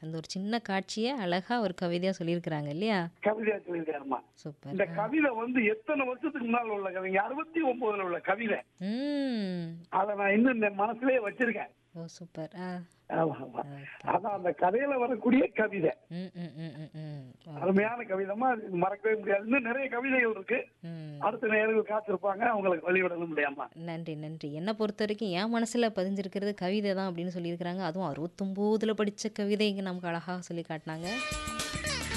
அந்த ஒரு சின்ன காட்சிய அழகா ஒரு கவிதையா சொல்லியிருக்கிறாங்க இல்லையா? கவிதையா சொல்லியிருக்காருமா சூப்பர். இந்த ஆ. கவிதை வந்து எத்தனை வருஷத்துக்கு முன்னால் உள்ள கவிதை அறுபத்தி ஒன்பதுல உள்ள கவிதை ம். அதை நான் இன்னும் இந்த மனசுலயே வச்சிருக்கேன் ஓ சூப்பர். ஆ. ஆமா, ஆமா. ஆ, அதான் அந்த கதையில வரக்கூடிய கவிதை ம், ம், ம், ம், ம். ஓ. அருமையான கவிதைமா அது மறக்கவே முடியாது இன்னும் நிறைய கவிதைகள் இருக்கு ம். அடுத்த நேர்கள் காத்திருப்பாங்க அவங்களுக்கு வழிவிடணும் முடியாம நன்றி நன்றி என்னை பொறுத்த வரைக்கும் என் மனசுல பதிஞ்சிருக்கிறது கவிதை தான் அப்படின்னு சொல்லியிருக்கிறாங்க அதுவும் அறுபத்தொம்போதுல படிச்ச கவிதை இங்க நமக்கு அழகா சொல்லி காட்டினாங்க